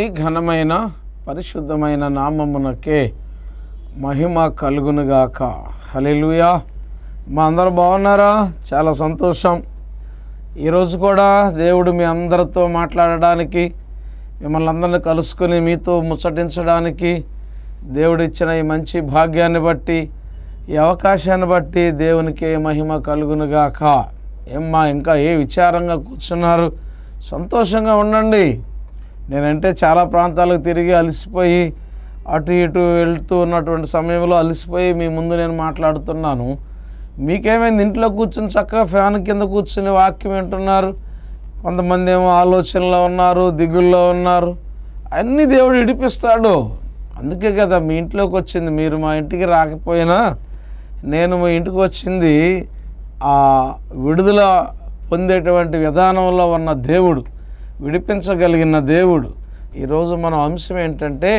దేవుని ఘనమైన పరిశుద్ధమైన నామమునకే మహిమ కలుగునుగాక హల్లెలూయా మా అందరూ బాగున్నారా చాలా సంతోషం ఈరోజు కూడా దేవుడు మీ అందరితో మాట్లాడడానికి మిమ్మల్ని అందరిని కలుసుకొని మీతో ముచ్చటించడానికి దేవుడు ఇచ్చిన ఈ మంచి భాగ్యాన్ని బట్టి ఈ అవకాశాన్ని బట్టి దేవునికి మహిమ కలుగునుగాక ఏమ్మా ఇంకా ఏ విచారంగా కూర్చున్నారు సంతోషంగా ఉండండి నేనంటే చాలా ప్రాంతాలకు తిరిగి అలసిపోయి అటు ఇటు వెళ్తూ ఉన్నటువంటి సమయంలో అలసిపోయి మీ ముందు నేను మాట్లాడుతున్నాను మీకేమైంది ఇంట్లో కూర్చుని చక్కగా ఫ్యాన్ కింద కూర్చుని వాక్యం వింటున్నారు కొంతమంది ఏమో ఆలోచనలో ఉన్నారు దిగుల్లో ఉన్నారు అన్నీ దేవుడు ఇడిపిస్తాడు అందుకే కదా మీ ఇంట్లోకి వచ్చింది మీరు మా ఇంటికి రాకపోయినా నేను మీ ఇంటికి వచ్చింది ఆ విడుదల పొందేటువంటి విధానంలో ఉన్న దేవుడు విడిపించగలిగిన దేవుడు ఈరోజు మన అంశం ఏంటంటే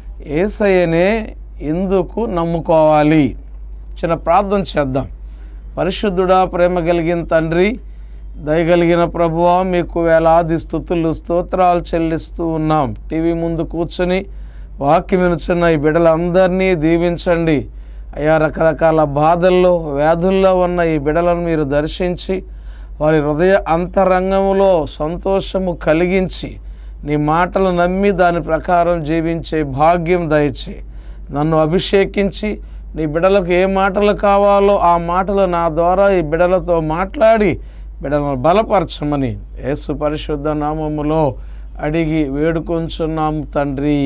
ఏసయ్యనే ఎందుకు నమ్ముకోవాలి చిన్న ప్రార్థన చేద్దాం పరిశుద్ధుడా ప్రేమ కలిగిన తండ్రి దయగలిగిన ప్రభువా మీకు వేలాది స్థుతులు స్తోత్రాలు చెల్లిస్తూ ఉన్నాం టీవీ ముందు కూర్చొని వాక్యం వినుచున్న ఈ బిడ్డలందరినీ దీవించండి అయ్యా రకరకాల బాధల్లో వ్యాధుల్లో ఉన్న ఈ బిడ్డలను మీరు దర్శించి వారి హృదయ అంతరంగంలో సంతోషము కలిగించి నీ మాటలు నమ్మి దాని ప్రకారం జీవించే భాగ్యం దయచే నన్ను అభిషేకించి నీ బిడ్డలకు ఏ మాటలు కావాలో ఆ మాటలు నా ద్వారా ఈ బిడ్డలతో మాట్లాడి బిడ్డలను బలపరచమని యేసు పరిశుద్ధ నామములో అడిగి వేడుకొంచున్నాము తండ్రి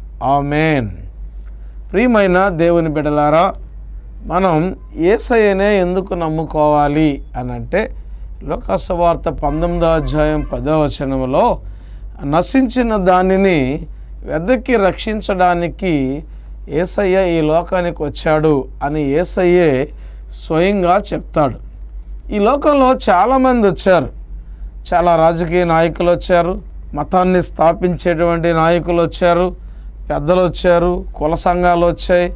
ఆమెన్ ప్రియమైన దేవుని బిడ్డలారా మనం ఏసయ్యనే ఎందుకు నమ్ముకోవాలి అని అంటే లోకసవార్త పంతొమ్మిదో అధ్యాయం పదో వచనంలో నశించిన దానిని వెదక్కి రక్షించడానికి ఏసయ్య ఈ లోకానికి వచ్చాడు అని ఏసయ్యే స్వయంగా చెప్తాడు ఈ లోకంలో చాలామంది వచ్చారు చాలా రాజకీయ నాయకులు వచ్చారు మతాన్ని స్థాపించేటువంటి నాయకులు వచ్చారు పెద్దలు వచ్చారు కుల సంఘాలు వచ్చాయి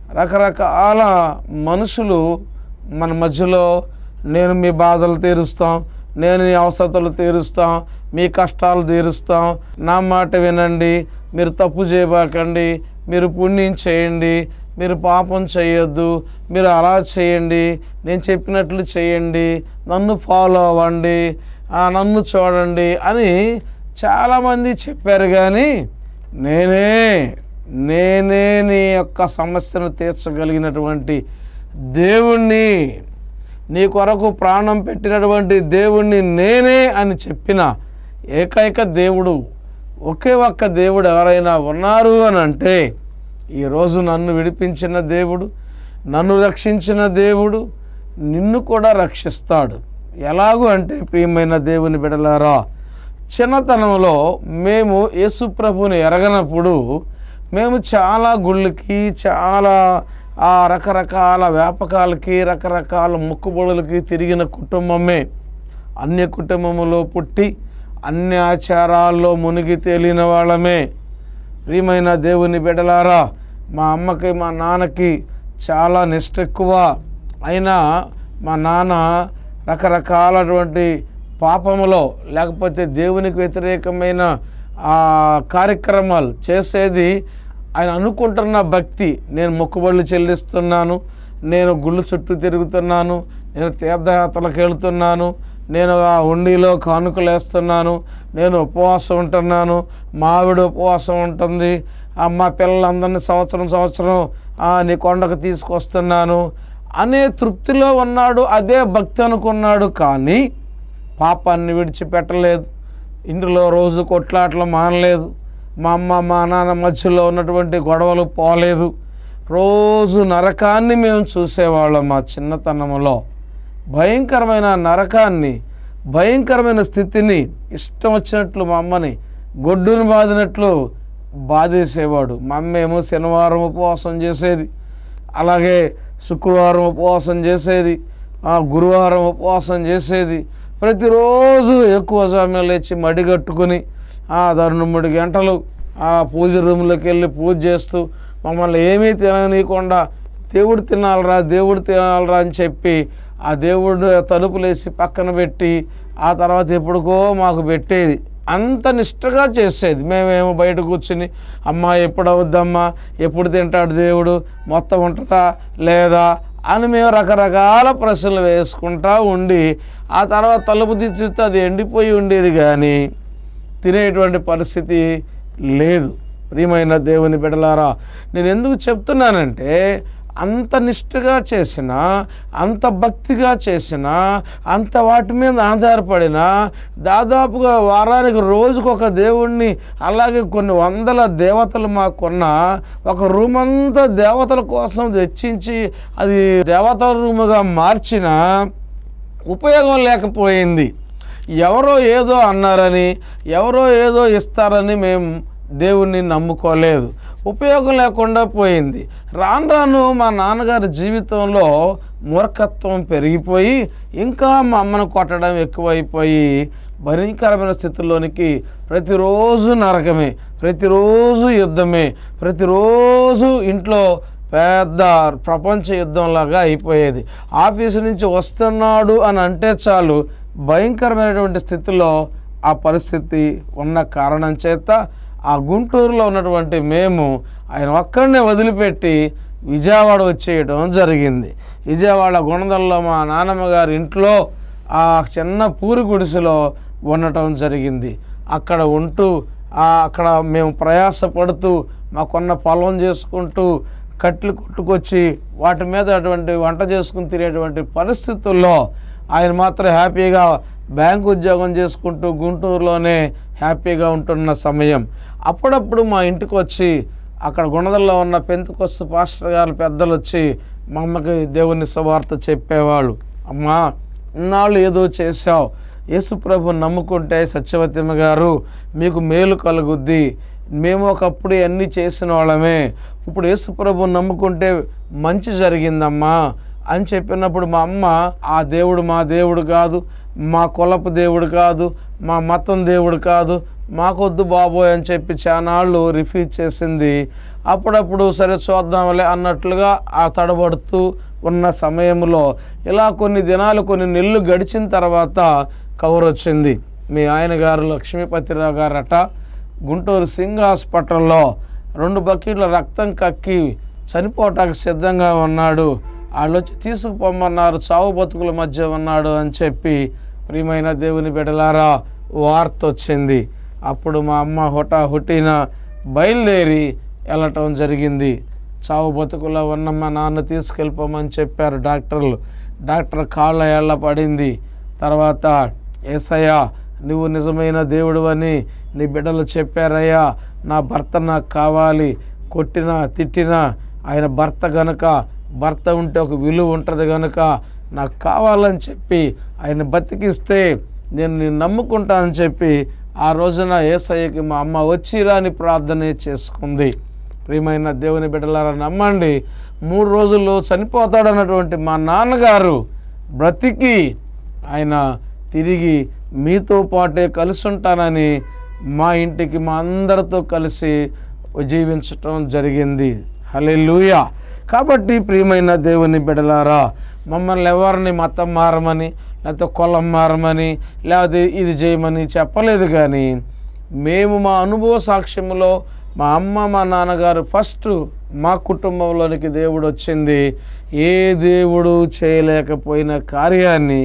రకరకాల మనుషులు మన మధ్యలో నేను మీ బాధలు తీరుస్తాం నేను మీ అవసరతలు తీరుస్తాం మీ కష్టాలు తీరుస్తాం నా మాట వినండి మీరు తప్పు చేయబాకండి మీరు పుణ్యం చేయండి మీరు పాపం చేయొద్దు మీరు అలా చేయండి నేను చెప్పినట్లు చేయండి నన్ను ఫాలో అవ్వండి ఆ, నన్ను చూడండి అని చాలామంది చెప్పారు కానీ నేనే నేనే నీ యొక్క సమస్యను తీర్చగలిగినటువంటి దేవుణ్ణి నీ కొరకు ప్రాణం పెట్టినటువంటి దేవుణ్ణి నేనే అని చెప్పిన ఏకైక దేవుడు ఒకే ఒక్క దేవుడు ఎవరైనా ఉన్నారు అని అంటే ఈరోజు నన్ను విడిపించిన దేవుడు నన్ను రక్షించిన దేవుడు నిన్ను కూడా రక్షిస్తాడు ఎలాగూ అంటే ప్రియమైన దేవుని బిడలారా చిన్నతనంలో మేము యేసు ప్రభుని ఎరగనప్పుడు మేము చాలా గుళ్ళకి చాలా ఆ రకరకాల వ్యాపకాలకి రకరకాల మొక్కుబడులకి తిరిగిన కుటుంబమే అన్య కుటుంబములో పుట్టి అన్ని ఆచారాల్లో మునిగి తేలిన వాళ్ళమే ప్రియమైన దేవుని బిడ్డలారా మా అమ్మకి మా నాన్నకి చాలా నిష్ట ఎక్కువ అయినా మా నాన్న రకరకాలటువంటి పాపములో లేకపోతే దేవునికి వ్యతిరేకమైన ఆ కార్యక్రమాలు చేసేది ఆయన అనుకుంటున్న భక్తి నేను మొక్కుబడులు చెల్లిస్తున్నాను నేను గుళ్ళు చుట్టూ తిరుగుతున్నాను నేను తీర్థయాత్రలకు వెళ్తున్నాను నేను ఆ ఉండిలో కానుకలు వేస్తున్నాను నేను ఉపవాసం ఉంటున్నాను మా ఆవిడ ఉపవాసం ఉంటుంది ఆ మా పిల్లలందరినీ సంవత్సరం సంవత్సరం ఆ, నీ కొండకు తీసుకొస్తున్నాను అనే తృప్తిలో ఉన్నాడు అదే భక్తి అనుకున్నాడు కానీ పాపాన్ని విడిచిపెట్టలేదు ఇంటిలో రోజు కొట్లాటలు మానలేదు మా అమ్మ మా నాన్న మధ్యలో ఉన్నటువంటి గొడవలు పోలేదు రోజు నరకాన్ని మేము చూసేవాళ్ళం మా చిన్నతనంలో భయంకరమైన నరకాన్ని భయంకరమైన స్థితిని ఇష్టం వచ్చినట్లు మా అమ్మని గొడ్డును బాదినట్లు బాధేసేవాడు మా అమ్మ ఏమో శనివారం ఉపవాసం చేసేది అలాగే శుక్రవారం ఉపవాసం చేసేది ఆ గురువారం ఉపవాసం చేసేది ప్రతిరోజు ఎక్కువ సమయం లేచి మడిగట్టుకుని ఆ దాని మూడు గంటలు ఆ పూజ రూమ్లోకి వెళ్ళి పూజ చేస్తూ మమ్మల్ని ఏమీ తిననీయకుండా దేవుడు తినాలరా దేవుడు తినాలరా అని చెప్పి ఆ దేవుడు తలుపులేసి పక్కన పెట్టి ఆ తర్వాత ఎప్పుడుకో మాకు పెట్టేది అంత నిష్టగా చేసేది మేమేమో బయట కూర్చుని అమ్మా ఎప్పుడు అవుద్దమ్మా ఎప్పుడు తింటాడు దేవుడు మొత్తం ఉంటుందా లేదా అని మేము రకరకాల ప్రశ్నలు వేసుకుంటా ఉండి ఆ తర్వాత తలుపు తీస్తే అది ఎండిపోయి ఉండేది కానీ తినేటువంటి పరిస్థితి లేదు ప్రియమైన దేవుని బిడలారా నేను ఎందుకు చెప్తున్నానంటే అంత నిష్ఠగా చేసిన అంత భక్తిగా చేసిన అంత వాటి మీద ఆధారపడిన దాదాపుగా వారానికి రోజుకు ఒక దేవుణ్ణి అలాగే కొన్ని వందల దేవతలు మాకున్న ఒక రూమ్ అంతా దేవతల కోసం వెచ్చించి అది దేవతల రూముగా మార్చిన ఉపయోగం లేకపోయింది ఎవరో ఏదో అన్నారని ఎవరో ఏదో ఇస్తారని మేము దేవుణ్ణి నమ్ముకోలేదు ఉపయోగం లేకుండా పోయింది రాను రాను మా నాన్నగారి జీవితంలో మూర్ఖత్వం పెరిగిపోయి ఇంకా మా అమ్మను కొట్టడం ఎక్కువైపోయి భయంకరమైన స్థితిలోనికి ప్రతిరోజు నరకమే ప్రతిరోజు యుద్ధమే ప్రతిరోజు ఇంట్లో పెద్ద ప్రపంచ యుద్ధంలాగా అయిపోయేది ఆఫీసు నుంచి వస్తున్నాడు అని అంటే చాలు భయంకరమైనటువంటి స్థితిలో ఆ పరిస్థితి ఉన్న కారణం చేత ఆ గుంటూరులో ఉన్నటువంటి మేము ఆయన ఒక్కడనే వదిలిపెట్టి విజయవాడ వచ్చేయడం జరిగింది విజయవాడ గుణదల్లో మా నాన్నమ్మ గారి ఇంట్లో ఆ చిన్న పూరి గుడిసెలో ఉండటం జరిగింది అక్కడ ఉంటూ ఆ అక్కడ మేము ప్రయాసపడుతూ మాకున్న పొలం చేసుకుంటూ కట్లు కొట్టుకొచ్చి వాటి మీద అటువంటి వంట చేసుకుని తినేటువంటి పరిస్థితుల్లో ఆయన మాత్రం హ్యాపీగా బ్యాంక్ ఉద్యోగం చేసుకుంటూ గుంటూరులోనే హ్యాపీగా ఉంటున్న సమయం అప్పుడప్పుడు మా ఇంటికి వచ్చి అక్కడ గుణదల్లో ఉన్న పెంతుకొస్తు పాస్టర్ గారు పెద్దలు వచ్చి మా అమ్మకి దేవుని సువార్త చెప్పేవాళ్ళు అమ్మా ఇన్నాళ్ళు ఏదో చేశావు యేసుప్రభు నమ్ముకుంటే సత్యవతిమ గారు మీకు మేలు కలుగుద్ది మేము ఒకప్పుడు అన్నీ చేసిన వాళ్ళమే ఇప్పుడు యేసుప్రభు నమ్ముకుంటే మంచి జరిగిందమ్మా అని చెప్పినప్పుడు మా అమ్మ ఆ దేవుడు మా దేవుడు కాదు మా కులపు దేవుడు కాదు మా మతం దేవుడు కాదు మాకొద్దు బాబోయ్ అని చెప్పి చానాళ్ళు రిఫ్యూజ్ చేసింది అప్పుడప్పుడు సరే చూద్దాంలే అన్నట్లుగా ఆ తడబడుతూ ఉన్న సమయంలో ఇలా కొన్ని దినాలు కొన్ని నెలలు గడిచిన తర్వాత కవర్ వచ్చింది మీ ఆయన గారు లక్ష్మీపతిరావు గారట గుంటూరు సింగ్ హాస్పిటల్లో రెండు బకెట్ల రక్తం కక్కి చనిపోవటానికి సిద్ధంగా ఉన్నాడు వాళ్ళు వచ్చి తీసుకుపోమన్నారు చావు బతుకుల మధ్య ఉన్నాడు అని చెప్పి ప్రియమైన దేవుని బిడలారా వార్త వచ్చింది అప్పుడు మా అమ్మ హుటా హుటిన బయలుదేరి వెళ్ళటం జరిగింది చావు బతుకులో ఉన్న మా నాన్న తీసుకెళ్ళిపోమని చెప్పారు డాక్టర్లు డాక్టర్ కాళ్ళ ఏళ్ళ పడింది తర్వాత ఏసయ్యా నువ్వు నిజమైన దేవుడు అని నీ బిడ్డలు చెప్పారయ్యా నా భర్త నాకు కావాలి కొట్టినా తిట్టినా ఆయన భర్త గనుక భర్త ఉంటే ఒక విలువ ఉంటుంది గనుక నాకు కావాలని చెప్పి ఆయన బతికిస్తే నేను నేను నమ్ముకుంటానని చెప్పి ఆ రోజున ఏసయ్యకి మా అమ్మ వచ్చిరాని ప్రార్థనే చేసుకుంది ప్రియమైన దేవుని బిడ్డలారా నమ్మండి మూడు రోజుల్లో చనిపోతాడన్నటువంటి మా నాన్నగారు బ్రతికి ఆయన తిరిగి మీతో పాటే కలిసి ఉంటానని మా ఇంటికి మా అందరితో కలిసి జీవించటం జరిగింది హల్లెలూయా కాబట్టి ప్రియమైన దేవుని బిడలారా మమ్మల్ని ఎవరిని మతం మారమని లేకపోతే కులం మారమని లేకపోతే ఇది చేయమని చెప్పలేదు కానీ మేము మా అనుభవ సాక్ష్యంలో మా అమ్మ మా నాన్నగారు ఫస్ట్ మా కుటుంబంలోనికి దేవుడు వచ్చింది ఏ దేవుడు చేయలేకపోయిన కార్యాన్ని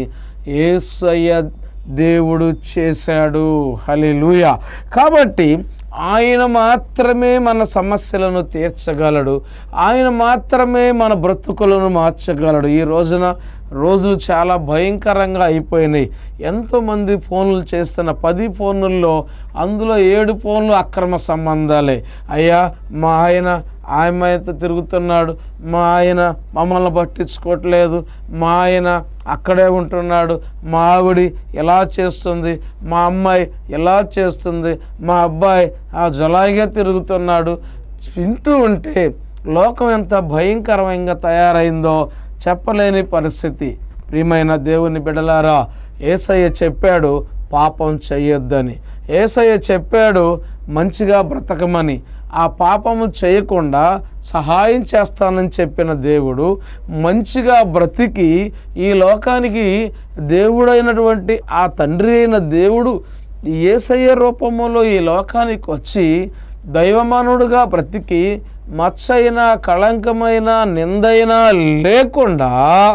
ఏసయ్య దేవుడు చేశాడు హల్లెలూయా కాబట్టి ఆయన మాత్రమే మన సమస్యలను తీర్చగలడు ఆయన మాత్రమే మన బ్రతుకులను మార్చగలడు ఈ రోజున రోజులు చాలా భయంకరంగా అయిపోయినాయి ఎంతోమంది ఫోన్లు చేస్తున్న పది ఫోన్లలో అందులో ఏడు ఫోన్లు అక్రమ సంబంధాలే అయ్యా మా ఆయన ఆయనతో తిరుగుతున్నాడు మా ఆయన మమ్మల్ని పట్టించుకోవట్లేదు మా ఆయన అక్కడే ఉంటున్నాడు మా ఆవిడి ఎలా చేస్తుంది మా అమ్మాయి ఎలా చేస్తుంది మా అబ్బాయి ఆ జలాయిగా తిరుగుతున్నాడు వింటూ ఉంటే లోకం ఎంత భయంకరంగా తయారైందో చెప్పలేని పరిస్థితి ప్రియమైన దేవుని బిడలారా ఏసయ్య చెప్పాడు పాపం చెయ్యొద్దని ఏసయ్య చెప్పాడు మంచిగా బ్రతకమని ఆ పాపము చేయకుండా సహాయం చేస్తానని చెప్పిన దేవుడు మంచిగా బ్రతికి ఈ లోకానికి దేవుడైనటువంటి ఆ తండ్రి అయిన దేవుడు ఏసయ్య రూపములో ఈ లోకానికి వచ్చి దైవమానుడుగా బ్రతికి మచ్చైన కళంకమైన నిందైన లేకుండా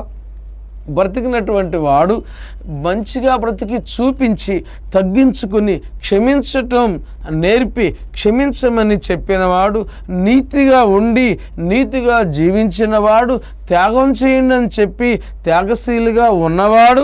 బ్రతికినటువంటి వాడు మంచిగా బ్రతికి చూపించి తగ్గించుకుని క్షమించటం నేర్పి క్షమించమని చెప్పినవాడు నీతిగా ఉండి నీతిగా జీవించినవాడు త్యాగం చేయండి అని చెప్పి త్యాగశీలిగా ఉన్నవాడు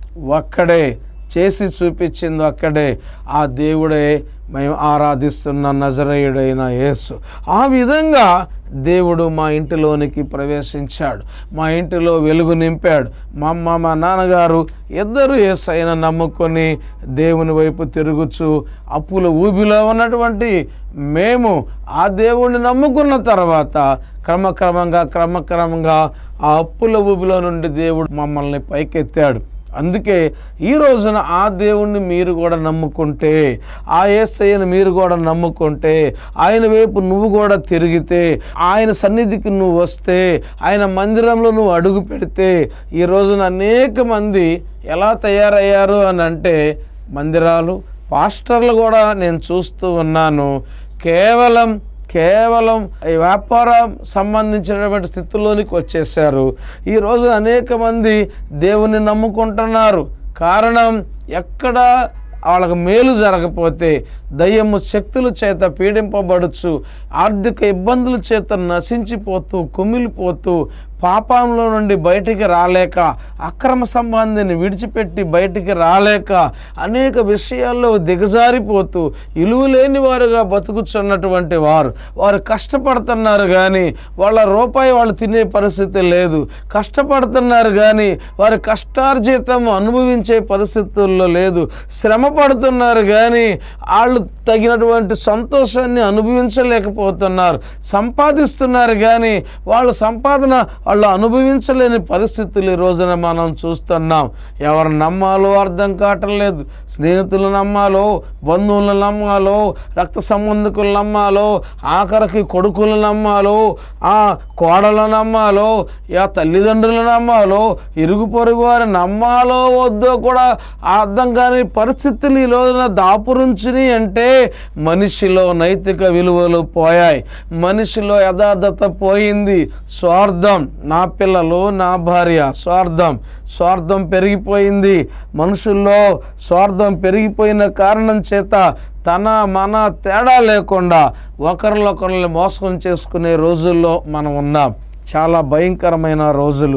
ఒక్కడే చేసి చూపించింది ఒక్కడే ఆ దేవుడే మేము ఆరాధిస్తున్న నజరేయుడైన యేసు ఆ విధంగా దేవుడు మా ఇంటిలోనికి ప్రవేశించాడు మా ఇంటిలో వెలుగు నింపాడు మా అమ్మ మా నాన్నగారు ఇద్దరు ఏసైన నమ్ముకొని దేవుని వైపు తిరుగుచు అప్పుల ఊబిలో ఉన్నటువంటి మేము ఆ దేవుణ్ణి నమ్ముకున్న తర్వాత క్రమక్రమంగా క్రమక్రమంగా ఆ అప్పుల ఊబిలో నుండి దేవుడు మమ్మల్ని పైకెత్తాడు అందుకే ఈ రోజున ఆ దేవుణ్ణి మీరు కూడా నమ్ముకుంటే ఆ ఏసయ్యను మీరు కూడా నమ్ముకుంటే ఆయన వైపు నువ్వు కూడా తిరిగితే ఆయన సన్నిధికి నువ్వు వస్తే ఆయన మందిరంలో నువ్వు అడుగు పెడితే ఈ రోజున అనేక మంది ఎలా తయారయ్యారు అని అంటే మందిరాలు పాస్టర్లు కూడా నేను చూస్తూ ఉన్నాను కేవలం కేవలం ఈ వ్యాపారం సంబంధించినటువంటి స్థితిలోనికి వచ్చేసారు ఈ రోజు అనేక మంది దేవుని నమ్ముకుంటున్నారు కారణం ఎక్కడ వాళ్ళకి మేలు జరగకపోతే దయ్యము శక్తుల చేత పీడింపబడుచు ఆర్థిక ఇబ్బందుల చేత నశించిపోతూ కుమిలిపోతూ పాపంలో నుండి బయటికి రాలేక అక్రమ సంబంధిని విడిచిపెట్టి బయటికి రాలేక అనేక విషయాల్లో దిగజారిపోతూ ఇలువ లేని వారుగా బతుకుచున్నటువంటి వారు వారు కష్టపడుతున్నారు కానీ వాళ్ళ రూపాయి వాళ్ళు తినే పరిస్థితి లేదు కష్టపడుతున్నారు కానీ వారి కష్టార్జితం అనుభవించే పరిస్థితుల్లో లేదు శ్రమ పడుతున్నారు కానీ వాళ్ళు తగినటువంటి సంతోషాన్ని అనుభవించలేకపోతున్నారు సంపాదిస్తున్నారు కానీ వాళ్ళ సంపాదన వాళ్ళు అనుభవించలేని పరిస్థితులు ఈ రోజున మనం చూస్తున్నాం ఎవరు నమ్మాలో అర్థం కావటం లేదు స్నేహితులు నమ్మాలో బంధువులను నమ్మాలో రక్త సంబంధికులు నమ్మాలో ఆఖరికి కొడుకులు నమ్మాలో ఆ కోడలు నమ్మాలో యా తల్లిదండ్రులు నమ్మాలో ఇరుగు పొరుగు వారి నమ్మాలో వద్దో కూడా అర్థం కాని పరిస్థితులు ఈ రోజున దాపురుంచిని అంటే మనిషిలో నైతిక విలువలు పోయాయి మనిషిలో యథార్థత పోయింది స్వార్థం నా పిల్లలు నా భార్య స్వార్థం స్వార్థం పెరిగిపోయింది మనుషుల్లో స్వార్థం పెరిగిపోయిన కారణం చేత తన మన తేడా లేకుండా ఒకరినొకరిని మోసం చేసుకునే రోజుల్లో మనం ఉన్నాం చాలా భయంకరమైన రోజులు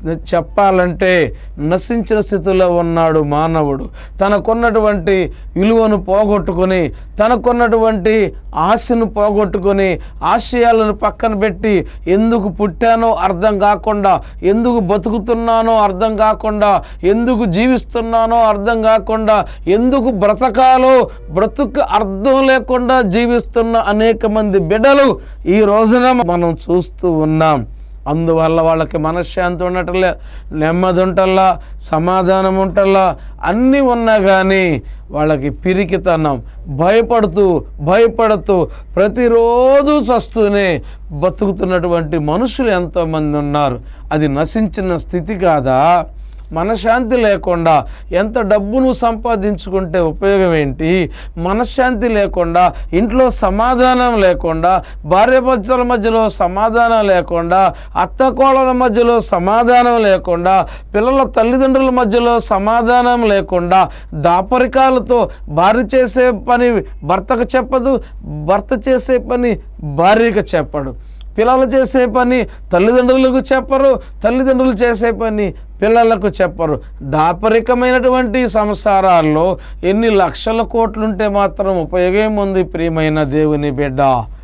చెప్పాలంటే నశించిన స్థితిలో ఉన్నాడు మానవుడు తనకున్నటువంటి విలువను పోగొట్టుకొని తనకున్నటువంటి ఆశను పోగొట్టుకొని ఆశయాలను పక్కన పెట్టి ఎందుకు పుట్టానో అర్థం కాకుండా ఎందుకు బతుకుతున్నానో అర్థం కాకుండా ఎందుకు జీవిస్తున్నానో అర్థం కాకుండా ఎందుకు బ్రతకాలో బ్రతుకు అర్థం లేకుండా జీవిస్తున్న అనేక మంది బిడ్డలు ఈ రోజున మనం చూస్తూ ఉన్నాం అందువల్ల వాళ్ళకి మనశ్శాంతి ఉండటంలే నెమ్మది ఉంటల్లా సమాధానం ఉంటల్లా అన్నీ ఉన్నా కానీ వాళ్ళకి పిరికితనం భయపడుతూ భయపడుతూ ప్రతిరోజు చస్తూనే బతుకుతున్నటువంటి మనుషులు ఎంతోమంది ఉన్నారు అది నశించిన స్థితి కాదా మనశ్శాంతి లేకుండా ఎంత డబ్బు నువ్వు సంపాదించుకుంటే ఉపయోగం ఏంటి మనశ్శాంతి లేకుండా ఇంట్లో సమాధానం లేకుండా భార్యాభర్తల మధ్యలో సమాధానం లేకుండా అత్తకోళ్ళల మధ్యలో సమాధానం లేకుండా పిల్లల తల్లిదండ్రుల మధ్యలో సమాధానం లేకుండా దాపరికాలతో భార్య చేసే పని భర్తకు చెప్పదు భర్త చేసే పని భార్యకు చెప్పడు పిల్లలు చేసే పని తల్లిదండ్రులకు చెప్పరు తల్లిదండ్రులు చేసే పని పిల్లలకు చెప్పరు దాపరికమైనటువంటి సంసారాల్లో ఎన్ని లక్షల కోట్లుంటే మాత్రం ఉపయోగం ఉంది ప్రియమైన దేవుని బిడ్డ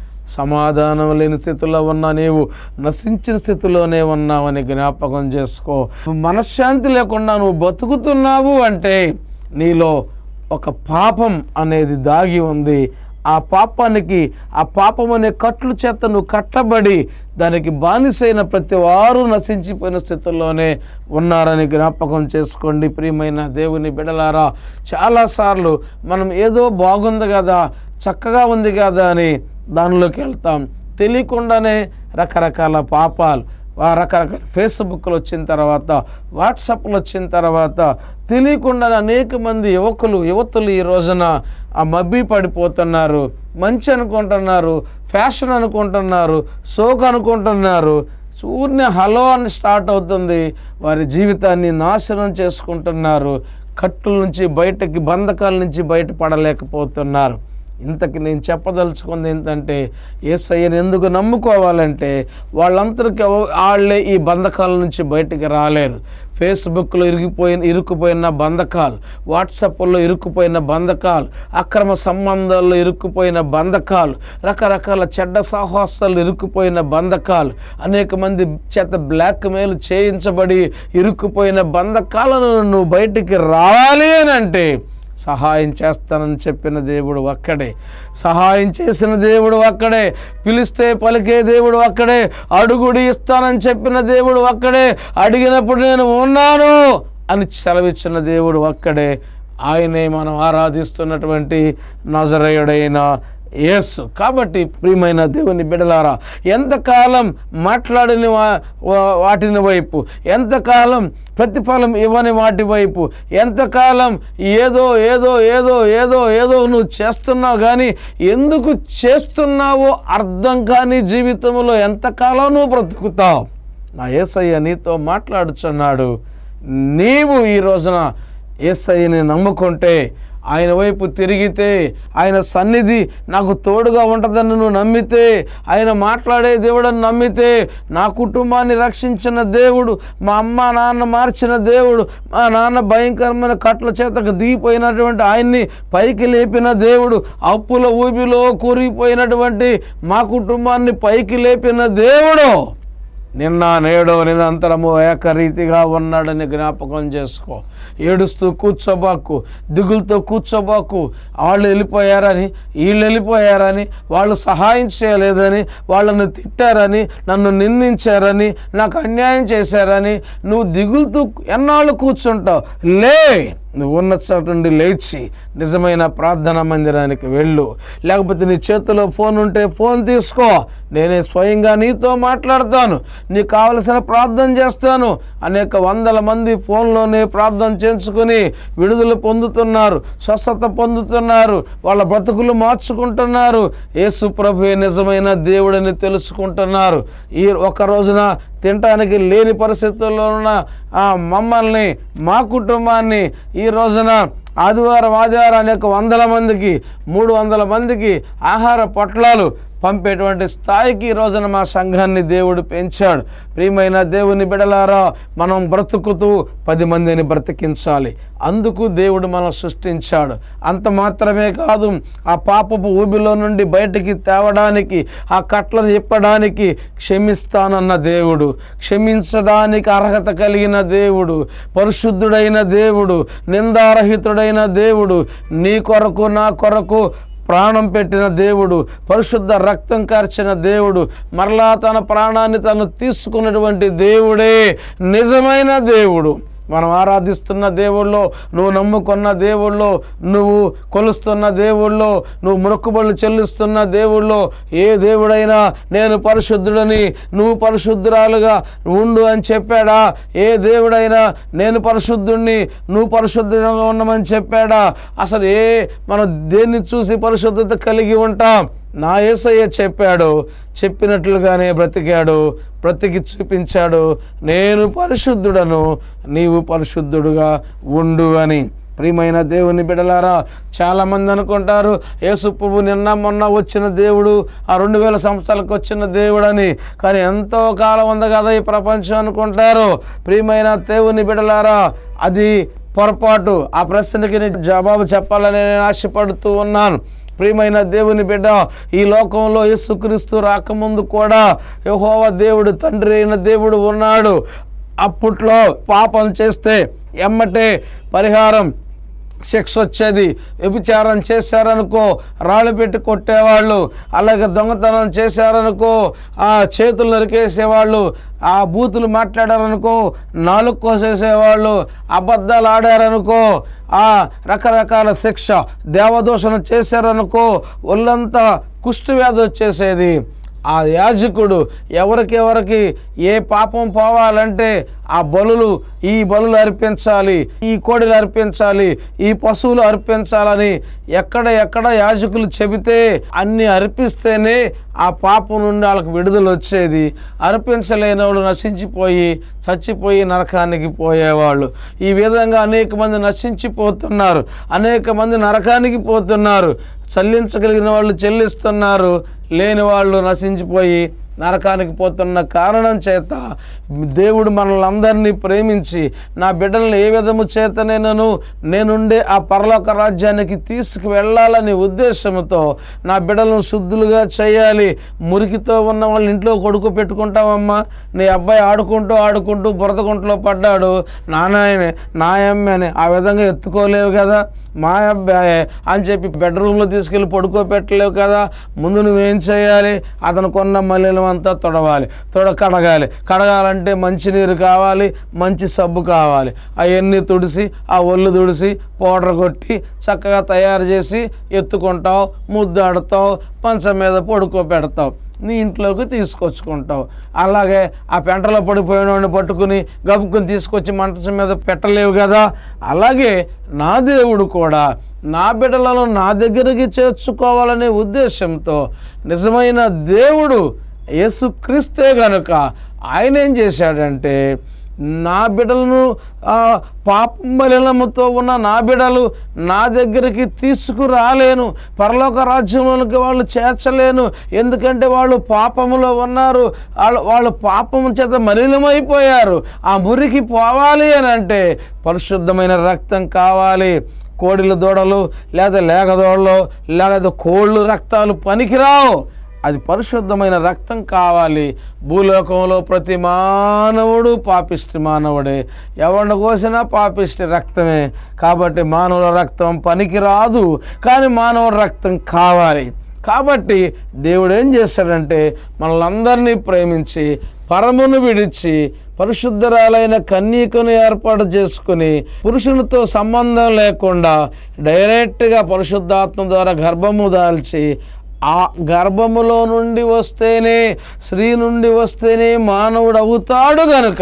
సమాధానం లేని స్థితిలో ఉన్న నీవు నశించిన స్థితిలోనే ఉన్నావని జ్ఞాపకం చేసుకో మనశ్శాంతి లేకుండా నువ్వు బతుకుతున్నావు అంటే నీలో ఒక పాపం అనేది దాగి ఉంది ఆ పాపానికి ఆ పాపం అనే కట్లు చేత నువ్వు కట్టబడి దానికి బానిసైన ప్రతి వారు నశించిపోయిన స్థితిలోనే ఉన్నారని జ్ఞాపకం చేసుకోండి ప్రియమైన దేవుని బిడలారా చాలాసార్లు మనం ఏదో బాగుంది కదా చక్కగా ఉంది కదా అని దానిలోకి వెళ్తాం తెలియకుండానే రకరకాల పాపాలు ఆ రకరకాల ఫేస్బుక్లు వచ్చిన తర్వాత వాట్సాప్లు వచ్చిన తర్వాత తెలియకుండా అనేక మంది యువకులు యువతులు ఈ రోజున ఆ మబ్బి పడిపోతున్నారు మంచి అనుకుంటున్నారు ఫ్యాషన్ అనుకుంటున్నారు సోక్ అనుకుంటున్నారు సూర్య హలో అని స్టార్ట్ అవుతుంది వారి జీవితాన్ని నాశనం చేసుకుంటున్నారు కట్టుల నుంచి బయటకి బంధకాల నుంచి బయటపడలేకపోతున్నారు ఇంతకి నేను చెప్పదలుచుకుంది ఏంటంటే ఏసయ్యని ఎందుకు నమ్ముకోవాలంటే వాళ్ళందరికీ ఎవ- వాళ్ళే ఈ బంధకాల నుంచి బయటికి రాలేరు ఫేస్బుక్లో ఇరిగిపోయిన ఇరుక్కుపోయిన బంధకాలు వాట్సాప్లో ఇరుక్కుపోయిన బంధకాలు అక్రమ సంబంధాల్లో ఇరుక్కుపోయిన బంధకాలు రకరకాల చెడ్డ సాహసాలు ఇరుక్కుపోయిన బంధకాలు అనేక మంది చేత బ్లాక్ మెయిల్ చేయించబడి ఇరుక్కుపోయిన బంధకాలను నువ్వు బయటికి రావాలి అని అంటే సహాయం చేస్తానని చెప్పిన దేవుడు ఒక్కడే సహాయం చేసిన దేవుడు ఒక్కడే పిలిస్తే పలికే దేవుడు ఒక్కడే అడుగుడి ఇస్తానని చెప్పిన దేవుడు ఒక్కడే అడిగినప్పుడు నేను ఉన్నాను అని సెలవిచ్చిన దేవుడు ఒక్కడే ఆయనే మనం ఆరాధిస్తున్నటువంటి నజరేయుడైన యేసు కాబట్టి ప్రియమైన దేవుని బిడలారా ఎంతకాలం మాట్లాడని వా- వా- వాటిని వైపు ఎంతకాలం ప్రతిఫలం ఇవ్వని వాటి వైపు ఎంతకాలం ఏదో ఏదో ఏదో ఏదో ఏదో నువ్వు చేస్తున్నావు కానీ ఎందుకు చేస్తున్నావో అర్థం కాని జీవితంలో ఎంతకాలం నువ్వు బ్రతుకుతావు నా ఏసయ్య నీతో మాట్లాడుచున్నాడు నీవు ఈ రోజున ఏసయ్యని నమ్ముకుంటే ఆయన వైపు తిరిగితే ఆయన సన్నిధి నాకు తోడుగా ఉంటుందని నువ్వు నమ్మితే ఆయన మాట్లాడే దేవుడని నమ్మితే నా కుటుంబాన్ని రక్షించిన దేవుడు మా అమ్మ నాన్న మార్చిన దేవుడు మా నాన్న భయంకరమైన కట్ల చేతకు దిగిపోయినటువంటి ఆయన్ని పైకి లేపిన దేవుడు అప్పుల ఊబిలో కూరిపోయినటువంటి మా కుటుంబాన్ని పైకి లేపిన దేవుడు నిన్న నేడు నిరంతరము ఏకరీతిగా ఉన్నాడని జ్ఞాపకం చేసుకో ఏడుస్తూ కూర్చోబాకు దిగులతో కూర్చోబాకు వాళ్ళు వెళ్ళిపోయారని వీళ్ళు వెళ్ళిపోయారని వాళ్ళు సహాయం చేయలేదని వాళ్ళను తిట్టారని నన్ను నిందించారని నాకు అన్యాయం చేశారని నువ్వు దిగులుతూ ఎన్నాళ్ళు కూర్చుంటావు లే నువ్వు ఉన్న చోట నుండి లేచి నిజమైన ప్రార్థనా మందిరానికి వెళ్ళు లేకపోతే నీ చేతిలో ఫోన్ ఉంటే ఫోన్ తీసుకో నేనే స్వయంగా నీతో మాట్లాడతాను నీకు కావలసిన ప్రార్థన చేస్తాను అనేక వందల మంది ఫోన్లోనే ప్రార్థన చేయించుకొని విడుదల పొందుతున్నారు స్వస్థత పొందుతున్నారు వాళ్ళ బ్రతుకులు మార్చుకుంటున్నారు యేసు ప్రభువే నిజమైన దేవుడని తెలుసుకుంటున్నారు ఈ ఒక రోజున తినటానికి లేని పరిస్థితుల్లో ఉన్న ఆ మమ్మల్ని మా కుటుంబాన్ని ఈ రోజున ఆదివారం ఆదివారం అనేక వందల మందికి మూడు వందల మందికి ఆహార పొట్లాలు పంపేటువంటి స్థాయికి ఈ రోజున మా సంఘాన్ని దేవుడు పెంచాడు ప్రియమైన దేవుని బిడలారా మనం బ్రతుకుతూ పది మందిని బ్రతికించాలి అందుకు దేవుడు మనం సృష్టించాడు అంత మాత్రమే కాదు ఆ పాపపు ఊబిలో నుండి బయటికి తేవడానికి ఆ కట్లను ఇప్పడానికి క్షమిస్తానన్న దేవుడు క్షమించడానికి అర్హత కలిగిన దేవుడు పరిశుద్ధుడైన దేవుడు నిందారహితుడైన దేవుడు నీ కొరకు నా కొరకు ప్రాణం పెట్టిన దేవుడు పరిశుద్ధ రక్తం కార్చిన దేవుడు మరలా తన ప్రాణాన్ని తను తీసుకున్నటువంటి దేవుడే నిజమైన దేవుడు మనం ఆరాధిస్తున్న దేవుళ్ళో నువ్వు నమ్ముకున్న దేవుళ్ళో నువ్వు కొలుస్తున్న దేవుళ్ళో నువ్వు మొక్కుబడులు చెల్లిస్తున్న దేవుళ్ళో ఏ దేవుడైనా నేను పరిశుద్ధుడని నువ్వు పరిశుద్ధురాలుగా ఉండు అని చెప్పాడా ఏ దేవుడైనా నేను పరిశుద్ధుణ్ణి నువ్వు పరిశుద్ధంగా ఉండమని చెప్పాడా అసలు ఏ మనం దేన్ని చూసి పరిశుద్ధత కలిగి ఉంటాం నా యేసయ్య చెప్పాడు చెప్పినట్లుగానే బ్రతికాడు బ్రతికి చూపించాడు నేను పరిశుద్ధుడను నీవు పరిశుద్ధుడుగా ఉండు అని ప్రియమైన దేవుని బిడలారా చాలామంది అనుకుంటారు యేసు పువ్వు నిన్న మొన్న వచ్చిన దేవుడు ఆ రెండు వేల సంవత్సరాలకు వచ్చిన దేవుడని కానీ ఎంతో కాలం ఉంది కదా ఈ ప్రపంచం అనుకుంటారు ప్రియమైన దేవుని బిడలారా అది పొరపాటు ఆ ప్రశ్నకి నేను జవాబు చెప్పాలని నేను ఆశపడుతూ ఉన్నాను ప్రియమైన దేవుని బిడ్డ ఈ లోకంలో యేసుక్రీస్తు రాకముందు కూడా యెహోవా దేవుడు తండ్రి అయిన దేవుడు ఉన్నాడు అప్పట్లో పాపం చేస్తే ఎమ్మటే పరిహారం శిక్ష వచ్చేది వ్యభిచారం చేశారనుకో రాళ్ళు పెట్టి కొట్టేవాళ్ళు అలాగే దొంగతనం చేశారనుకో ఆ చేతులు నరికేసేవాళ్ళు ఆ బూతులు మాట్లాడారనుకో నాలుగు కోసేసేవాళ్ళు అబద్ధాలు ఆడారనుకో ఆ రకరకాల శిక్ష దేవదూషణ చేశారనుకో ఒళ్ళంతా కుష్టి వ్యాధి వచ్చేసేది ఆ యాజకుడు ఎవరికెవరికి ఏ పాపం పోవాలంటే ఆ బలులు ఈ బలులు అర్పించాలి ఈ కోడిలు అర్పించాలి ఈ పశువులు అర్పించాలని ఎక్కడ ఎక్కడ యాజకులు చెబితే అన్ని అర్పిస్తేనే ఆ పాపం నుండి వాళ్ళకి విడుదల వచ్చేది అర్పించలేని వాళ్ళు నశించిపోయి చచ్చిపోయి నరకానికి పోయేవాళ్ళు ఈ విధంగా అనేక మంది నశించిపోతున్నారు అనేక మంది నరకానికి పోతున్నారు చెల్లించగలిగిన వాళ్ళు చెల్లిస్తున్నారు లేని వాళ్ళు నశించిపోయి నరకానికి పోతున్న కారణం చేత దేవుడు మనల్ని అందరినీ ప్రేమించి నా బిడ్డలను ఏ విధము చేతనైనను నేనుండే ఆ పరలోక రాజ్యానికి తీసుకువెళ్ళాలని ఉద్దేశంతో నా బిడ్డలను శుద్ధులుగా చేయాలి మురికితో ఉన్న వాళ్ళ ఇంట్లో కొడుకు పెట్టుకుంటావమ్మా నీ అబ్బాయి ఆడుకుంటూ ఆడుకుంటూ బురద గుంటలో పడ్డాడు నానాయనే నాయమ్మే అని ఆ విధంగా ఎత్తుకోలేవు కదా మా అబ్బాయే అని చెప్పి బెడ్రూమ్లో తీసుకెళ్ళి పడుకోబెట్టలేవు కదా ముందు నువ్వేం చేయాలి అతను కొన్న మల్లెలం అంతా తొడవాలి తొడ కడగాలి కడగాలంటే మంచినీరు కావాలి మంచి సబ్బు కావాలి అవన్నీ తుడిసి ఆ ఒళ్ళు తుడిసి పౌడర్ కొట్టి చక్కగా తయారు చేసి ఎత్తుకుంటావు ముద్దాడుతావు పంచం మీద పడుకోబెడతావు నీ ఇంట్లోకి తీసుకొచ్చుకుంటావు అలాగే ఆ పెంటలో పడిపోయిన వాడిని పట్టుకుని గబుక్కుని తీసుకొచ్చి మంటసం మీద పెట్టలేవు కదా అలాగే నా దేవుడు కూడా నా బిడ్డలను నా దగ్గరికి చేర్చుకోవాలనే ఉద్దేశంతో నిజమైన దేవుడు యేసుక్రీస్తే గనుక ఆయన ఏం చేశాడంటే నా బిడ్డలను ఆ, పాపం మలినముతో ఉన్న నా బిడ్డలు నా దగ్గరికి తీసుకురాలేను పరలోక రాజ్యంలోకి వాళ్ళు చేర్చలేను ఎందుకంటే వాళ్ళు పాపములో ఉన్నారు వాళ్ళు వాళ్ళు పాపము చేత మలినమైపోయారు ఆ మురికి పోవాలి అని అంటే పరిశుద్ధమైన రక్తం కావాలి కోడిల దూడలు లేదా లేగదోడలు లేదా కోళ్ళు రక్తాలు పనికిరావు అది పరిశుద్ధమైన రక్తం కావాలి భూలోకంలో ప్రతి మానవుడు పాపిష్టి మానవుడే ఎవరిని కోసినా పాపిష్టి రక్తమే కాబట్టి మానవుల రక్తం పనికిరాదు కానీ మానవుల రక్తం కావాలి కాబట్టి దేవుడు ఏం చేశాడంటే మనల్ని ప్రేమించి పరమును విడిచి పరిశుద్ధరాలైన కన్యకను ఏర్పాటు చేసుకుని పురుషునితో సంబంధం లేకుండా డైరెక్ట్గా పరిశుద్ధాత్మ ద్వారా గర్భము దాల్చి ఆ గర్భములో నుండి వస్తేనే స్త్రీ నుండి వస్తేనే మానవుడు అవుతాడు గనుక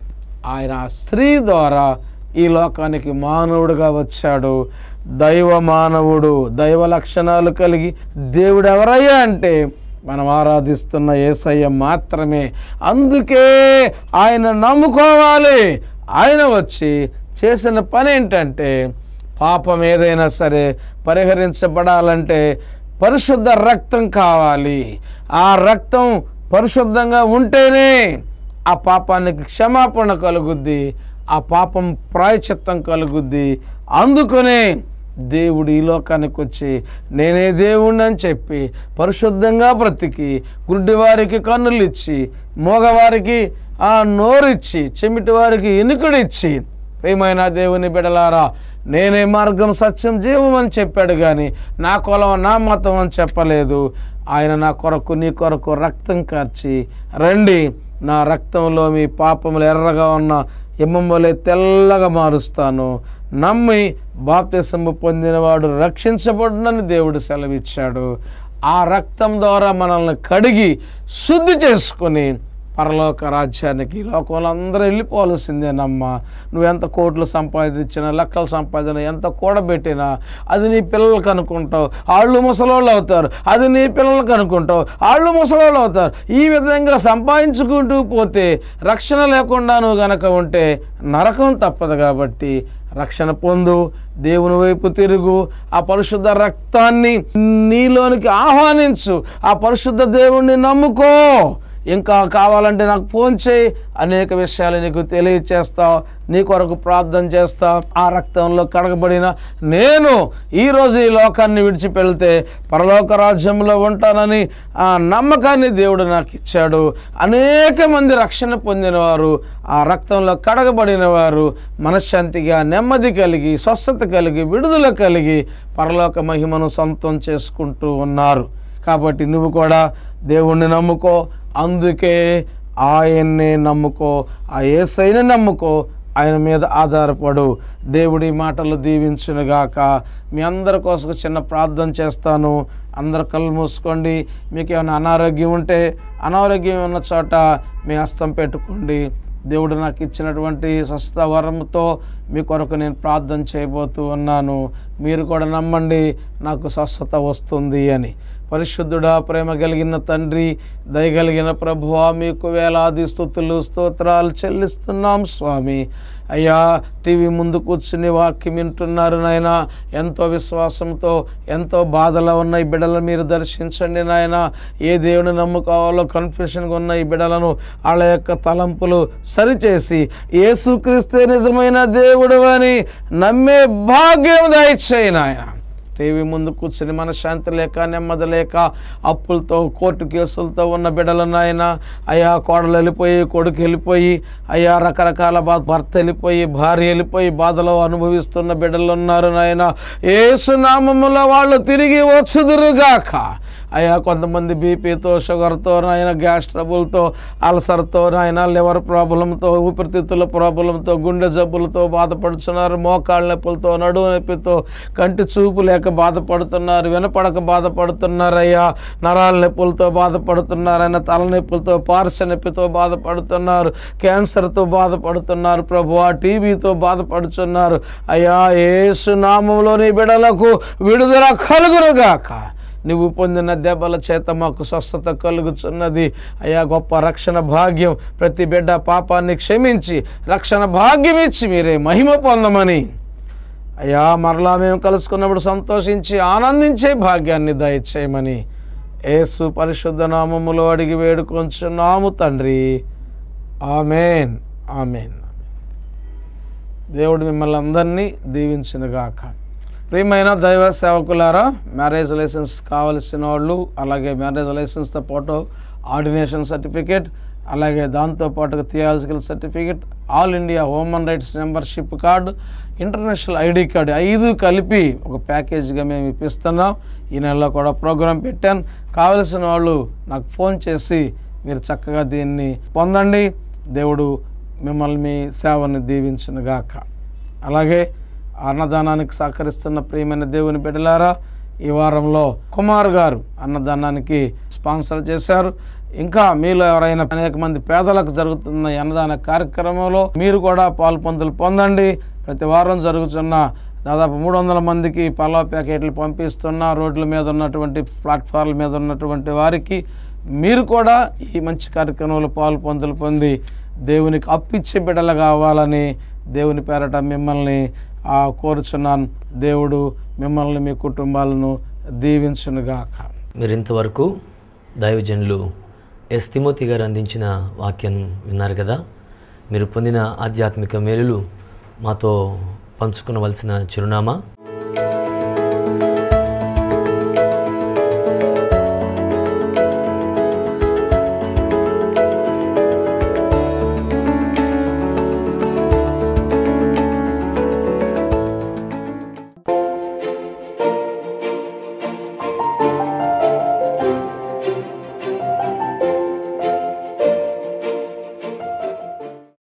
ఆయన ఆ స్త్రీ ద్వారా ఈ లోకానికి మానవుడుగా వచ్చాడు దైవ మానవుడు దైవ లక్షణాలు కలిగి దేవుడు ఎవరయ్యా అంటే మనం ఆరాధిస్తున్న ఏసయ్య మాత్రమే అందుకే ఆయన నమ్ముకోవాలి ఆయన వచ్చి చేసిన పని ఏంటంటే పాపం ఏదైనా సరే పరిహరించబడాలంటే పరిశుద్ధ రక్తం కావాలి ఆ రక్తం పరిశుద్ధంగా ఉంటేనే ఆ పాపానికి క్షమాపణ కలుగుద్ది ఆ పాపం ప్రాయచిత్తం కలుగుద్ది అందుకనే దేవుడు ఈ లోకానికి వచ్చి నేనే దేవుణ్ణి అని చెప్పి పరిశుద్ధంగా బ్రతికి గుడ్డివారికి కన్నులు ఇచ్చి మోగవారికి ఆ నోరిచ్చి చెమిటి వారికి ఎనుకడిచ్చి ప్రేమైన దేవుని బిడలారా నేనే మార్గం సత్యం జీవం అని చెప్పాడు కానీ నా కులం నా మతం అని చెప్పలేదు ఆయన నా కొరకు నీ కొరకు రక్తం కార్చి రండి నా రక్తంలో మీ పాపములు ఎర్రగా ఉన్న ఎమ్మమ్మలే తెల్లగా మారుస్తాను నమ్మి బాప్తిసము పొందినవాడు రక్షించబడునని దేవుడు సెలవిచ్చాడు ఆ రక్తం ద్వారా మనల్ని కడిగి శుద్ధి చేసుకొని పరలోక రాజ్యానికి ఈ లోకంలో అందరూ వెళ్ళిపోవలసిందేనమ్మా నువ్వు ఎంత కోట్లు సంపాదించినా లెక్కలు సంపాదన ఎంత కూడబెట్టినా అది నీ పిల్లలకు అనుకుంటావు వాళ్ళు ముసలోళ్ళు అవుతారు అది నీ పిల్లలకు అనుకుంటావు వాళ్ళు ముసలోళ్ళు అవుతారు ఈ విధంగా సంపాదించుకుంటూ పోతే రక్షణ లేకుండా నువ్వు గనక ఉంటే నరకం తప్పదు కాబట్టి రక్షణ పొందు దేవుని వైపు తిరుగు ఆ పరిశుద్ధ రక్తాన్ని నీలోనికి ఆహ్వానించు ఆ పరిశుద్ధ దేవుణ్ణి నమ్ముకో ఇంకా కావాలంటే నాకు ఫోన్ చేయి అనేక విషయాలు నీకు తెలియచేస్తావు నీ కొరకు ప్రార్థన చేస్తా ఆ రక్తంలో కడగబడిన నేను ఈరోజు ఈ లోకాన్ని విడిచిపెళ్తే పరలోక రాజ్యంలో ఉంటానని ఆ నమ్మకాన్ని దేవుడు నాకు ఇచ్చాడు అనేక మంది రక్షణ పొందినవారు ఆ రక్తంలో కడగబడిన వారు మనశ్శాంతిగా నెమ్మది కలిగి స్వస్థత కలిగి విడుదల కలిగి పరలోక మహిమను సొంతం చేసుకుంటూ ఉన్నారు కాబట్టి నువ్వు కూడా దేవుణ్ణి నమ్ముకో అందుకే ఆయన్నే నమ్ముకో ఆ ఏసైని నమ్ముకో ఆయన మీద ఆధారపడు దేవుడి మాటలు దీవించునుగాక మీ అందరి కోసం చిన్న ప్రార్థన చేస్తాను అందరు కళ్ళు మూసుకోండి మీకు ఏమైనా అనారోగ్యం ఉంటే అనారోగ్యం ఉన్న చోట మీ హస్తం పెట్టుకోండి దేవుడు నాకు ఇచ్చినటువంటి స్వస్థ వరంతో మీ కొరకు నేను ప్రార్థన చేయబోతూ ఉన్నాను మీరు కూడా నమ్మండి నాకు స్వస్థత వస్తుంది అని పరిశుద్ధుడా ప్రేమ కలిగిన తండ్రి దయగలిగిన ప్రభువా మీకు వేలాది స్థుతులు స్తోత్రాలు చెల్లిస్తున్నాం స్వామి అయ్యా టీవీ ముందు కూర్చుని వాక్యం వింటున్నారు నాయన ఎంతో విశ్వాసంతో ఎంతో బాధలో ఉన్న ఈ బిడ్డలను మీరు దర్శించండి నాయన ఏ దేవుని నమ్ముకోవాలో కన్ఫ్యూషన్గా ఉన్న ఈ బిడ్డలను వాళ్ళ యొక్క తలంపులు సరిచేసి యేసుక్రీస్తే నిజమైన దేవుడు అని నమ్మే భాగ్యం దయచేయి నాయన టీవీ ముందు కూర్చుని మనశ్శాంతి లేక నెమ్మది లేక అప్పులతో కోర్టు కేసులతో ఉన్న బిడ్డలను ఆయన అయ్యా కోడలు వెళ్ళిపోయి కొడుకు వెళ్ళిపోయి అయ్యా రకరకాల బాధ భర్త వెళ్ళిపోయి భార్య వెళ్ళిపోయి బాధలో అనుభవిస్తున్న బిడ్డలు ఉన్నారు నాయన ఏసునామములో వాళ్ళు తిరిగి వచ్చుదురుగాక అయ్యా కొంతమంది బీపీతో షుగర్తో నాయన గ్యాస్ ట్రబుల్తో అల్సర్తో నాయన లివర్ ప్రాబ్లంతో ఊపిరితిత్తుల ప్రాబ్లంతో గుండె జబ్బులతో బాధపడుతున్నారు మోకాళ్ళ నొప్పులతో నడువు నొప్పితో కంటి చూపు లేక బాధపడుతున్నారు వినపడక బాధపడుతున్నారు అయ్యా నరాల నొప్పులతో బాధపడుతున్నారు ఆయన తలనొప్పులతో పార్శ్వ నొప్పితో బాధపడుతున్నారు క్యాన్సర్తో బాధపడుతున్నారు ప్రభు టీబీతో బాధపడుతున్నారు అయ్యా ఏసు నామంలోని బిడలకు విడుదల కలుగురుగాక నువ్వు పొందిన దెబ్బల చేత మాకు స్వస్థత కలుగుతున్నది అయ్యా గొప్ప రక్షణ భాగ్యం ప్రతి బిడ్డ పాపాన్ని క్షమించి రక్షణ భాగ్యం ఇచ్చి మీరే మహిమ పొందమని అయ్యా మరలా మేము కలుసుకున్నప్పుడు సంతోషించి ఆనందించే భాగ్యాన్ని దయచేయమని యేసు పరిశుద్ధ నామములో అడిగి వేడుకొంచున్నాము తండ్రి ఆమెన్ ఆమెన్ దేవుడు మిమ్మల్ని అందరినీ దీవించునుగాక ప్రియమైన దైవ సేవకులారా మ్యారేజ్ లైసెన్స్ కావలసిన వాళ్ళు అలాగే మ్యారేజ్ లైసెన్స్తో పాటు ఆర్డినేషన్ సర్టిఫికేట్ అలాగే దాంతోపాటుగా theological certificate all India human rights membership card international ID card ఐదు కలిపి ఒక ప్యాకేజ్గా మేము ఇప్పిస్తున్నాం ఈ నెలలో కూడా ప్రోగ్రాం పెట్టాను కావలసిన వాళ్ళు నాకు ఫోన్ చేసి మీరు చక్కగా దీన్ని పొందండి దేవుడు మిమ్మల్ని మీ సేవని దీవించునుగాక అలాగే అన్నదానానికి సహకరిస్తున్న ప్రియమైన దేవుని బిడ్డలారా ఈ వారంలో కుమార్ గారు అన్నదానానికి స్పాన్సర్ చేశారు ఇంకా మీలో ఎవరైనా అనేక మంది పేదలకు జరుగుతున్న ఈ అన్నదాన కార్యక్రమంలో మీరు కూడా పాల్పొందులు పొందండి ప్రతి వారం జరుగుతున్న దాదాపు మూడు వందల మందికి పలావ్ ప్యాకెట్లు పంపిస్తున్న రోడ్ల మీద ఉన్నటువంటి ప్లాట్ఫామ్ల మీద ఉన్నటువంటి వారికి మీరు కూడా ఈ మంచి కార్యక్రమంలో పాలు పొందులు పొంది దేవునికి అప్పిచ్చే బిడ్డలు కావాలని దేవుని పేరట మిమ్మల్ని ఆ, కోరుచున్నాను దేవుడు మిమ్మల్ని మీ కుటుంబాలను దీవించునుగాక మీరు ఇంతవరకు దైవజనులు ఎస్ తిమోతి గారు అందించిన వాక్యం విన్నారు కదా మీరు పొందిన ఆధ్యాత్మిక మేలులు మాతో పంచుకునవలసిన చిరునామా